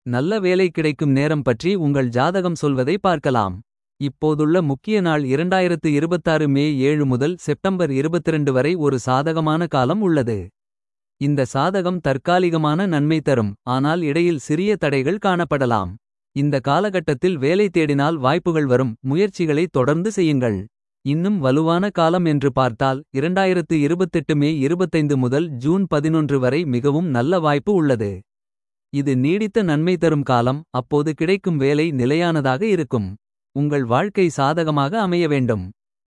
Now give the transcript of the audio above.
நல்ல வேலை கிடைக்கும் நேரம் பற்றி உங்கள் ஜாதகம் சொல்வதை பார்க்கலாம். இப்போதுள்ள முக்கிய நாள் 2026 மே 7 முதல் செப்டம்பர் 22 வரை ஒரு சாதகமான காலம் உள்ளது. இந்த சாதகம் தற்காலிகமான நன்மை தரும் ஆனால் இடையில் சிறிய தடைகள் காணப்படலாம். இந்த காலகட்டத்தில் வேலை தேடினால் வாய்ப்புகள் வரும் முயற்சிகளை தொடர்ந்து செய்யுங்கள். இன்னும் வலுவான காலம் என்று பார்த்தால் 2028 மே 25 முதல் ஜூன் 11 வரை மிகவும் நல்ல வாய்ப்பு உள்ளது. இது நீடித்த நன்மை தரும் காலம் அப்போது கிடைக்கும் வேலை நிலையானதாக இருக்கும். உங்கள் வாழ்க்கை சாதகமாக அமைய வேண்டும்.